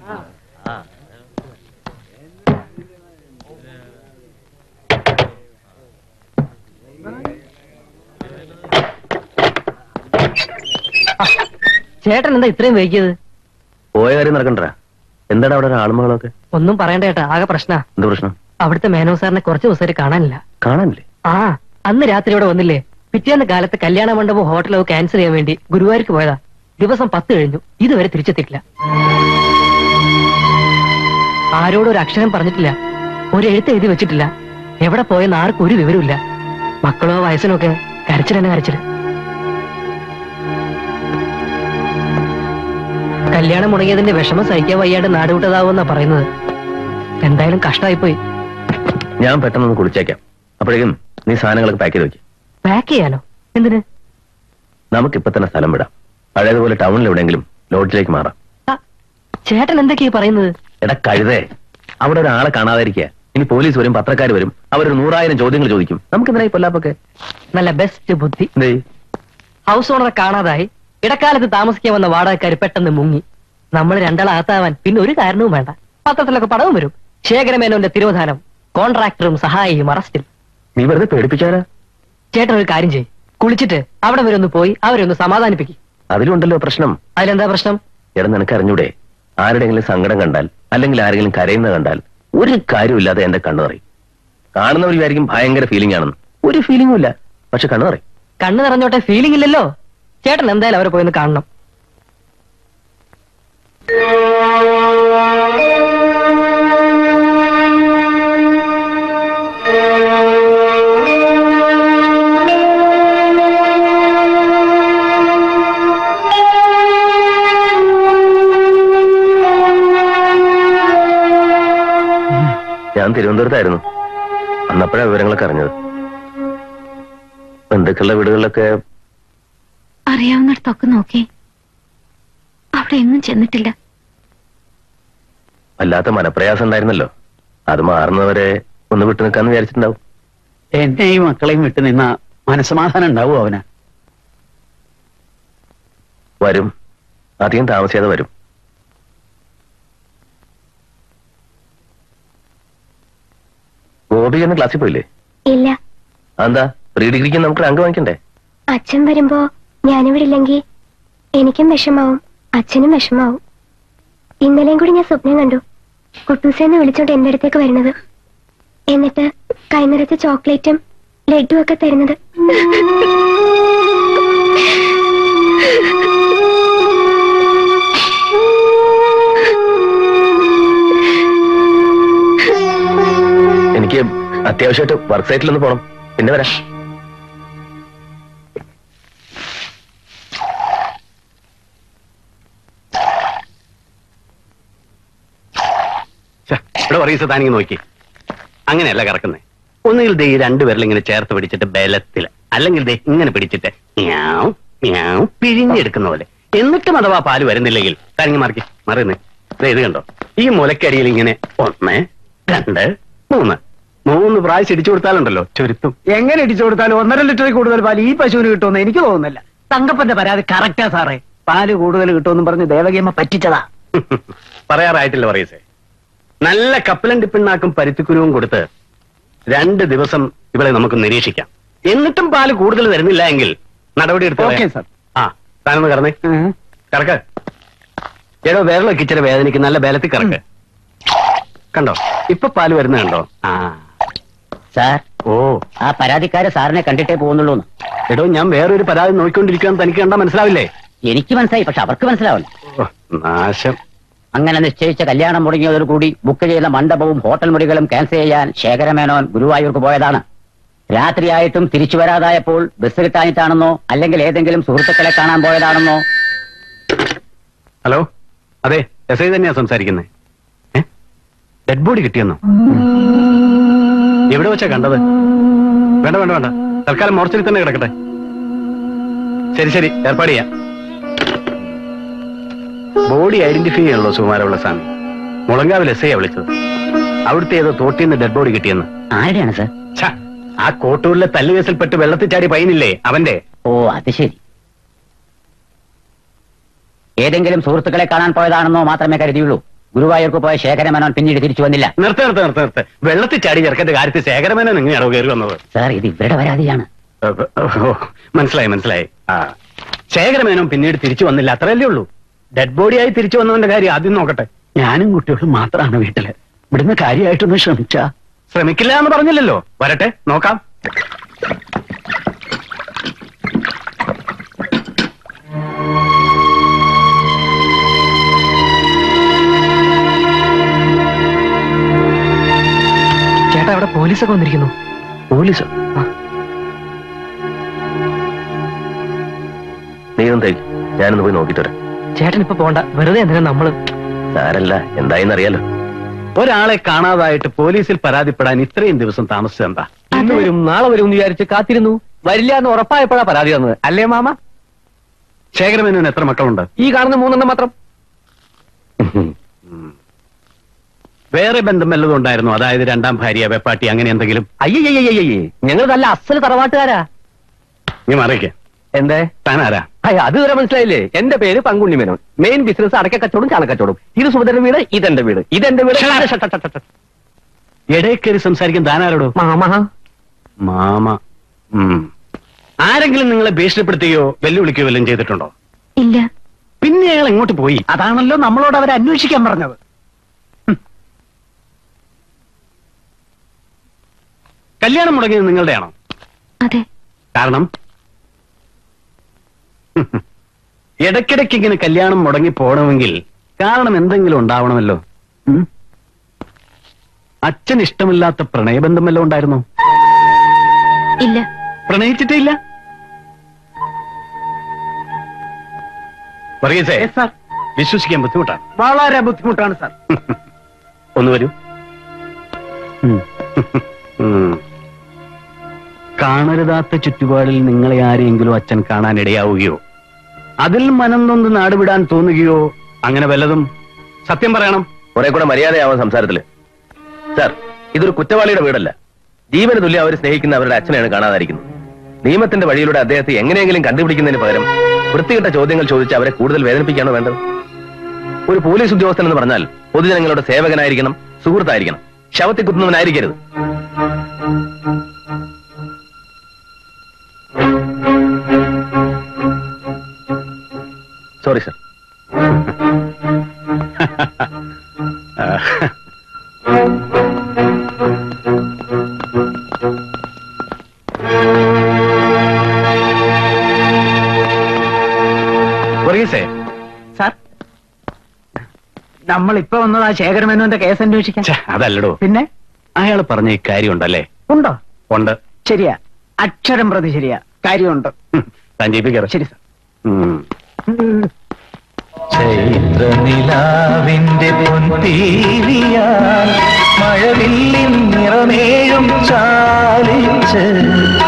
ചേട്ടൻ എന്താ ഇത്രയും വൈകിയത് പോയ കാര്യം നടക്കണ്ട എന്താണ് അവിടെ ഒരു ആളുമകളൊക്കെ ഒന്നും പറയണ്ട ചേട്ടാ ആകെ പ്രശ്ന എന്ത് പ്രശ്നം അവിടുത്തെ മേനോ സാറിനെ കുറച്ച് ദിവസമായിട്ട് കാണാനില്ല കാണാനില്ലേ ആ അന്ന് രാത്രി ഇവിടെ വന്നില്ലേ പിറ്റേന്ന് കാലത്ത് കല്യാണ മണ്ഡപവും ഹോട്ടലോ ക്യാൻസൽ ചെയ്യാൻ വേണ്ടി ഗുരുവായൂർക്ക് പോയതാ ദിവസം പത്ത് കഴിഞ്ഞു ഇതുവരെ തിരിച്ചെത്തിയിട്ടില്ല ആരോടും ഒരു അക്ഷരം പറഞ്ഞിട്ടില്ല ഒരു എഴുത്ത് എഴുതി വെച്ചിട്ടില്ല എവിടെ പോയെന്ന് ആർക്കും ഒരു വിവരമില്ല മക്കളോ വയസ്സിനോ ഒക്കെ കരച്ചിൽ തന്നെ കരച്ചിൽ കല്യാണം മുടങ്ങിയതിന്റെ വിഷമം സഹിക്കാൻ വയ്യാണ്ട് നാടുവിട്ടതാവുമെന്നാ പറയുന്നത് എന്തായാലും കഷ്ടമായിപ്പോയി ഞാൻ പെട്ടെന്നൊന്ന് കുളിച്ചേക്കാം അപ്പോഴേക്കും നീ സാധനങ്ങളൊക്കെ പാക്ക് ചെയ്ത് വെക്ക് പാക്ക് ചെയ്യാനോ എന്തിന് നമുക്കിപ്പൊ തന്നെ സ്ഥലം വിടാം പഴയതുപോലെ ടൗണിൽ എവിടെയെങ്കിലും ലോഡ്ജിലേക്ക് മാറാം ആ, ചേട്ടൻ എന്തൊക്കെയാ ഈ പറയുന്നത് എടാ കഴുതേ അവിടെ ഒരാളെ കാണാതിരിക്കുക ഇനി പോലീസ് വരും പത്രക്കാർ വരും അവരൊരു നൂറായിരം ചോദ്യങ്ങൾ ചോദിക്കും നമുക്ക് എന്തിനായി പൊല്ലാപ്പൊക്കെ നല്ല ബെസ്റ്റ് ബുദ്ധി എന്തേ ഹൗസ് ഓണറെ കാണാതായി ഇടക്കാലത്ത് താമസിക്കാൻ വന്ന വാടകക്കാർ പെട്ടെന്ന് മുങ്ങി നമ്മൾ രണ്ടാളാത്താവാൻ പിന്നെ ഒരു കാരണവും വേണ്ട പത്രത്തിലൊക്കെ പടവും വരും ശേഖരമേനോന്റെ തിരോധാനം കോൺട്രാക്ടറും സഹായിയും അറസ്റ്റിൽ നീ വെറുതെ പേടിപ്പിച്ചാലാ ചേട്ടൻ ഒരു കാര്യം ചെയ്യ് കുളിച്ചിട്ട് അവിടെ വരെ ഒന്ന് പോയി അവരെ ഒന്ന് സമാധാനിപ്പിക്കും അതിലുണ്ടല്ലോ പ്രശ്നം അതിലെന്താ പ്രശ്നം എടാ നിനക്ക് അറിഞ്ഞൂടെ ആരുടെയെങ്കിലും സങ്കടം കണ്ടാൽ അല്ലെങ്കിൽ ആരെങ്കിലും കരയുന്നത് കണ്ടാൽ ഒരു കാര്യമില്ലാതെ എന്റെ കണ്ണു പറയും കാണുന്നവർ വിചാരിക്കും ഭയങ്കര ഫീലിംഗ് ആണെന്ന് ഒരു ഫീലിംഗും ഇല്ല പക്ഷെ കണ്ണു പറയും കണ്ണ് നിറഞ്ഞോട്ടെ ഫീലിംഗ് ഇല്ലല്ലോ ചേട്ടൻ എന്തായാലും അവരെ പോയി ഒന്ന് കാണണം ഞാൻ തിരുവനന്തപുരത്തായിരുന്നു അന്നപ്പോഴാ വിവരങ്ങളൊക്കെ അറിഞ്ഞത് ബന്ധുക്കളുടെ വീടുകളിലൊക്കെ അറിയാവുന്നിടത്തൊക്കെ നോക്കി അവിടെ എങ്ങും ചെന്നിട്ടില്ല വല്ലാത്ത മനപ്രയാസം ഉണ്ടായിരുന്നല്ലോ അത് മാറുന്നവരെ ഒന്ന് വിട്ടു നിൽക്കാന്ന് വിചാരിച്ചിട്ടുണ്ടാവും എന്നെയും മക്കളെയും വിട്ടു നിന്ന മനസ്സമാധാനം ഉണ്ടാവും അവന് വരും അധികം താമസിയാതെ വരും ഗോപി എന്ന് ക്ലാസ്സിൽ പോയില്ലേ ഇല്ല അതെന്താ പ്രീ ഡിഗ്രിക്ക് നമുക്ക് റാങ്ക് വാങ്ങിക്കണ്ടേ അച്ഛൻ വരുമ്പോ ഞാനിവിടെ ഇല്ലെങ്കിൽ എനിക്കും വിഷമാവും അച്ഛനും വിഷമാവും ഇന്നലെയും കൂടി ഞാൻ സ്വപ്നം കണ്ടു കുട്ടൂസെന്ന് വിളിച്ചോണ്ട് എന്റെ അടുത്തേക്ക് വരുന്നത് എന്നിട്ട് കൈനിറച്ച ചോക്ലേറ്റും ലഡുവും ഒക്കെ തരുന്നത് എനിക്ക് അത്യാവശ്യമായിട്ട് വർക്ക് സൈറ്റിൽ ഒന്ന് പോണം പിന്നെ വരാം ഛെ, ഇവിടെ പറയും താനിങ്ങ് നോക്കി അങ്ങനെയല്ല കറക്കുന്നേ ഒന്നുകിൽ ദേ ഈ രണ്ടുപേരിൽ ഇങ്ങനെ ചേർത്ത് പിടിച്ചിട്ട് ബലത്തില് അല്ലെങ്കിൽ ദേ ഇങ്ങനെ പിടിച്ചിട്ട് മ്യാവ് മ്യാവ് പിഴിഞ്ഞെടുക്കുന്ന പോലെ എന്നിട്ടും അഥവാ പാല് വരുന്നില്ലെങ്കിൽ താനിങ്ങ് മാറിക്ക് മറിയുന്നേ ദേ ഇത് കണ്ടോ ഈ മുലക്കടിയിൽ ഇങ്ങനെ ഒന്ന് രണ്ട് മൂന്ന് മൂന്ന് പ്രാവശ്യം ഇടിച്ചു കൊടുത്താലുണ്ടല്ലോ ചുരുത്തും എങ്ങനെ ഇടിച്ചു കൊടുത്താലും ഒന്നര ലിറ്ററിൽ കൂടുതൽ പാല് ഈ പശുവിന് കിട്ടുമെന്ന് എനിക്ക് തോന്നുന്നില്ല തങ്കപ്പന്റെ പരാതി കറക്റ്റാ സാറേ പാല് കൂടുതൽ കിട്ടുമെന്നും പറഞ്ഞ് ദേവകിയമ്മ പറ്റിച്ചതാ പറയാറായിട്ടില്ല പറയസേ നല്ല കപ്പലൻ ടിപ്പിണ്ണാക്കും പരുത്തിക്കുരുവും കൊടുത്ത് രണ്ട് ദിവസം ഇവളെ നമുക്ക് നിരീക്ഷിക്കാം എന്നിട്ടും പാല് കൂടുതൽ തരുന്നില്ല എങ്കിൽ നടപടി എടുത്ത് ഓക്കേ, കളയാം. സർ. ആ താനൊന്ന് കറന്നേ ഉം. കറക്ക് ഏടോ വിരളൊക്കെ ഇച്ചിരി വേദനയ്ക്ക് നല്ല ബലത്തിൽ കറക്ക് കണ്ടോ ഇപ്പൊ പാല് വരുന്ന കണ്ടോ ആ സാർ ഓ ആ പരാതിക്കാരെ സാറിനെ കണ്ടിട്ടേ പോകുന്നുള്ളൂ എടോ ഞാൻ വേറൊരു പരാതി നോക്കിക്കൊണ്ടിരിക്കാൻ തനിക്ക് കണ്ടാ മനസ്സിലാവില്ലേ എനിക്ക് മനസ്സിലായി പക്ഷെ അവർക്ക് മനസ്സിലാവില്ല ഓ, നാശം അങ്ങനെ നിശ്ചയിച്ച കല്യാണം മുടങ്ങിയതോടുകൂടി ബുക്ക് ചെയ്ത മണ്ഡപവും ഹോട്ടൽ മുറികളും ക്യാൻസൽ ചെയ്യാൻ ശേഖരമേനോൻ ഗുരുവായൂർക്ക് പോയതാണ് രാത്രിയായിട്ടും തിരിച്ചു വരാതായപ്പോൾ ബസ് കിട്ടാനിട്ടാണെന്നോ അല്ലെങ്കിൽ ഏതെങ്കിലും സുഹൃത്തുക്കളെ കാണാൻ പോയതാണെന്നോ ഹലോ അതെ എസ് ഐ തന്നെയാ സംസാരിക്കുന്നത് ഡെഡ് ബോഡി കിട്ടിയെന്നോ എവിടെ വെച്ചാ കണ്ടത് വേണ്ട വേണ്ട വേണ്ട തൽക്കാലം മോർച്ചറിൽ തന്നെ കിടക്കട്ടെ ശരി ശരി ഏർപ്പാട് ചെയ്യാം ബോഡി ഐഡന്റിഫൈ ചെയ്യാണല്ലോ സുകുമാരമുള്ള സ്വാമി മുളങ്കാവിൽ എസ് ഐയാ വിളിച്ചത് അവിടുത്തെ ഏതോ തോട്ടിന്ന് ഡെഡ് ബോഡി കിട്ടിയെന്ന് ആരുടെയാണ് സാർ ഛ, ആ കോട്ടൂരിലെ തല്ലുകേസിൽപ്പെട്ട് വെള്ളത്തിൽ ചാടി പൈനില്ലേ അവന്റെ ഓ അത് ശരി ഏതെങ്കിലും സുഹൃത്തുക്കളെ കാണാൻ പോയതാണെന്നോ മാത്രമേ കരുതിയുള്ളൂ ഗുരുവായൂർക്ക് പോയ ശേഖരമേനോൻ പിന്നീട് തിരിച്ചു വന്നില്ല നിർത്ത നിർത്ത നിർത്ത നിർത്ത വെള്ളത്തിൽ ചാടി ചെറുക്കന്റെ കാര്യത്തിൽ ശേഖരമേനൻ എങ്ങനെയാണോ കയറി വന്നത് സാർ ഇത് ഇവരുടെ പരാതിയാണ് ഓ, മനസ്സിലായി മനസ്സിലായി ആ ശേഖരമേനോൻ പിന്നീട് തിരിച്ചു വന്നില്ല അത്രയല്ലേ ഉള്ളൂ ഡെഡ് ബോഡിയായി തിരിച്ചു വന്നവന്റെ കാര്യം ആദ്യം നോക്കട്ടെ ഞാനും കുട്ടികളും മാത്രമാണ് വീട്ടില് ഇവിടുന്ന് കാര്യമായിട്ടൊന്ന് ശ്രമിച്ച ശ്രമിക്കില്ല എന്ന് പറഞ്ഞില്ലല്ലോ വരട്ടെ നോക്കാം ചേട്ടാ അവിടെ പോലീസൊക്കെ വന്നിരിക്കുന്നു പോലീസോ നീ ഒന്ന് തേക്ക് ഞാനൊന്ന് പോയി നോക്കിട്ട് വരാം ചേട്ടൻ ഇപ്പൊ പോണ്ട വെറുതെ എന്തിനാ നമ്മള് സാരല്ല എന്തായിന്ന് അറിയാലോ ഒരാളെ കാണാതായിട്ട് പോലീസിൽ പരാതിപ്പെടാൻ ഇത്രയും ദിവസം താമസിച്ചെന്താ ഇന്ന് വരും നാളെ വരും എന്ന് വിചാരിച്ച് കാത്തിരുന്നു വരില്ല എന്ന് ഉറപ്പായപ്പോഴാ പരാതി തന്നത് അല്ലേ മാമ ശേഖരമേനോൻ എത്ര മക്കളുണ്ട് ഈ കാണുന്ന മൂന്നെണ്ണം മാത്രം വേറെ ബന്ധം വല്ലതും ഉണ്ടായിരുന്നു അതായത് രണ്ടാം ഭാര്യ വെപ്പാട്ടി അങ്ങനെ എന്തെങ്കിലും അയ്യയ്യയ്യയ്യേ ഞങ്ങൾ നല്ല അസല് തറവാട്ടുകാരാ നീ മറിയിക്ക എന്തേ താനാരാ അയ്യ അത് വരെ മനസ്സിലായില്ലേ എന്റെ പേര് പങ്കുണ്ണി മേനോൻ മെയിൻ ബിസിനസ് അടക്ക കച്ചവടം ചാണക്കച്ചവടം ഇത് സുഭദ്രന്റെ വീട് ഇതെന്റെ വീട് ഇതെന്റെ വീട് ഷട്ട് ഷട്ട് ഷട്ട് ഷട്ട്. ഇടയിൽ കയറി സംസാരിക്കാൻ താനാരോടോ മാമ മാമ ഉം. ആരെങ്കിലും നിങ്ങളെ ഭീഷണിപ്പെടുത്തുകയോ വെല്ലുവിളിക്കുകയോ വല്ലതും ചെയ്തിട്ടുണ്ടോ ഇല്ല പിന്നെ അയാൾ എങ്ങോട്ട് പോയി അതാണല്ലോ നമ്മളോട് അവരെ അന്വേഷിക്കാൻ പറഞ്ഞത് കല്യാണം മുടങ്ങിയത് നിങ്ങളുടെയാണോ അതെ കാരണം ഇടയ്ക്കിടയ്ക്ക് ഇങ്ങനെ കല്യാണം മുടങ്ങി പോകണമെങ്കിൽ കാരണം എന്തെങ്കിലും ഉണ്ടാവണമല്ലോ ഉം? അച്ഛൻ ഇഷ്ടമില്ലാത്ത പ്രണയബന്ധം വല്ലതും ഉണ്ടായിരുന്നോ ഇല്ല പ്രണയിച്ചിട്ടേ ഇല്ല പറയസേ Yes, sir. വിശ്വസിക്കാൻ ബുദ്ധിമുട്ടാണ് വളരെ ബുദ്ധിമുട്ടാണ് സാർ ഒന്ന് വരൂ ഉം. ഉം. കാണരുതാത്ത ചുറ്റുപാടിൽ നിങ്ങളെ ആരെയെങ്കിലും അച്ഛൻ കാണാൻ ഇടയാവുകയോ അതിൽ മനം നൊന്ന് നാടുവിടാൻ തോന്നുകയോ അങ്ങനെ വല്ലതും സത്യം പറയണം കുറെ കൂടെ മര്യാദയാവാൻ സംസാരത്തില് സാർ ഇതൊരു കുറ്റവാളിയുടെ വീടല്ല ജീവന് തുല്യം അവർ സ്നേഹിക്കുന്ന അവരുടെ അച്ഛനെയാണ് കാണാതായിരിക്കുന്നത് നിയമത്തിന്റെ വഴിയിലൂടെ അദ്ദേഹത്തെ എങ്ങനെയെങ്കിലും കണ്ടുപിടിക്കുന്നതിന് പകരം വൃത്തികെട്ട ചോദ്യങ്ങൾ ചോദിച്ച് അവരെ കൂടുതൽ വേദനിപ്പിക്കുകയാണോ വേണ്ടത് ഒരു പോലീസ് ഉദ്യോഗസ്ഥൻ എന്ന് പറഞ്ഞാൽ പൊതുജനങ്ങളുടെ സേവകനായിരിക്കണം സുഹൃത്തായിരിക്കണം ശവത്തെ കുത്തുന്നവനായിരിക്കരുത് സോറി സർ വർഗീസേ സാർ നമ്മൾ ഇപ്പൊ വന്നത് ആ ശേഖരമേനോന്റെ കേസ് അന്വേഷിക്കാൻ ഛെ, അതല്ലടോ പിന്നെ അയാൾ പറഞ്ഞ ഈ കാര്യം ഉണ്ടല്ലേ ഉണ്ടോ ഉണ്ട് ശരിയാ അക്ഷരം പ്രതി ശരിയാ കാര്യമുണ്ട് സഞ്ജയിപ്പിക്കാറ് ശരി സാർ ചൈത്രനിലാവിന്റെ പൊൻതീരിയാൽ മഴവില്ലിൻ നിറമേഴും ചാലിച്ച്